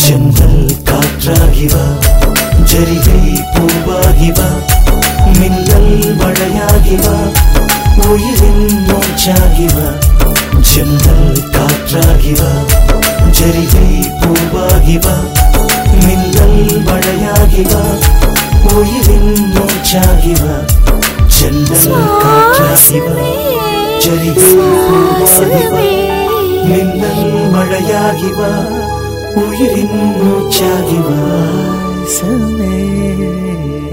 ஜன்னல் காற்றாகி வா ஜரிகை பூவாகி வா மின்னல் மழையாகி வா உயிரின் மூச்சாகி வா ஜன்னல் காற்றாகி வா ஜரிகை பூவாகி வா மின்னல் மழையாகி வா உயிரின் மூச்சாகி வா ஜன்னல் காற்றாகி வா ஜரிகை பூவாகி வா மின்னல் மழையாகி வா உயிரின் மூச்சாகி வா சமே